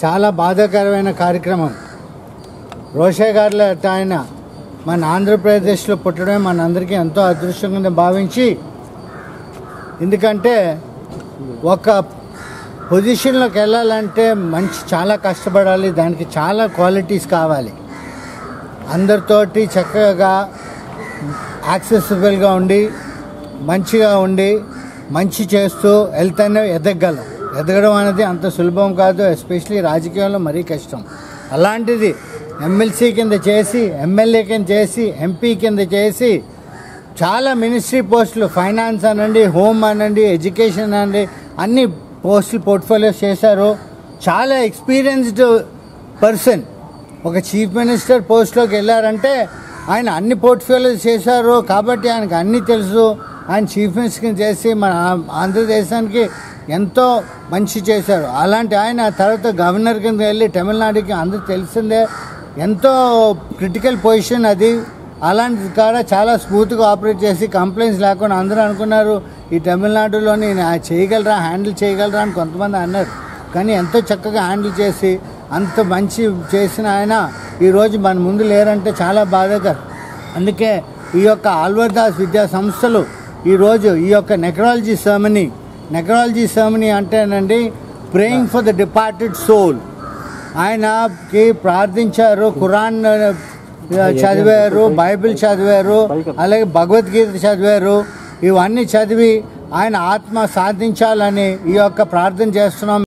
చాలా బాధాకరమైన కార్యక్రమం రోషే గారిలో ఆయన మన ఆంధ్రప్రదేశ్లో పుట్టడమే మనందరికీ ఎంతో అదృష్టంగా భావించి ఎందుకంటే ఒక పొజిషన్లోకి వెళ్ళాలంటే మంచి చాలా కష్టపడాలి దానికి చాలా క్వాలిటీస్ కావాలి అందరితోటి చక్కగా యాక్సెసిబుల్గా ఉండి మంచిగా ఉండి మంచి చేస్తూ వెళ్తేనే ఎదగలం ఎదగడం అనేది అంత సులభం కాదు ఎస్పెషలీ రాజకీయంలో మరీ కష్టం అలాంటిది ఎమ్మెల్సీ కింద చేసి ఎమ్మెల్యే కింద చేసి ఎంపీ కింద చేసి చాలా మినిస్ట్రీ పోస్టులు ఫైనాన్స్ అనండి హోమ్ అనండి ఎడ్యుకేషన్ అనండి అన్ని పోస్టులు పోర్ట్ఫోలియోస్ చేశారు చాలా ఎక్స్పీరియన్స్డ్ పర్సన్ ఒక చీఫ్ మినిస్టర్ పోస్ట్లోకి వెళ్ళారంటే ఆయన అన్ని పోర్ట్ఫోలియోస్ చేశారు కాబట్టి ఆయనకు అన్నీ తెలుసు ఆయన చీఫ్ మినిస్టర్ చేసి మన ఆ- ఆంధ్రదేశానికి ఎంతో మంచి చేశారు అలాంటి ఆయన తర్వాత గవర్నర్ కింద వెళ్ళి తమిళనాడుకి అందరూ తెలిసిందే ఎంతో క్రిటికల్ పొజిషన్ అది అలాంటి కాడ చాలా స్మూత్గా ఆపరేట్ చేసి కంప్లైంట్స్ లేకుండా అందరూ అనుకున్నారు ఈ తమిళనాడులోని ఈయన చేయగలరా హ్యాండిల్ చేయగలరా అని కొంతమంది అన్నారు కానీ ఎంతో చక్కగా హ్యాండిల్ చేసి అంత మంచి చేసిన ఆయన ఈరోజు మన ముందు లేరంటే చాలా బాధాకరం అందుకే ఈ యొక్క ఆల్వర్దాస్ విద్యా సంస్థలు ఈరోజు ఈ యొక్క నెక్రాలజీ సెర్మనీ నెక్రాలజీ సెర్మనీ అంటేనండి praying for the departed soul ఆయనకి ప్రార్థించారు ఖురాన్ ఆ, చదివారు బైబిల్ చదివారు అలాగే భగవద్గీత చదివారు ఇవన్నీ చదివి ఆయన ఆత్మ సాధించాలని ఈ యొక్క ప్రార్థన చేస్తున్నాం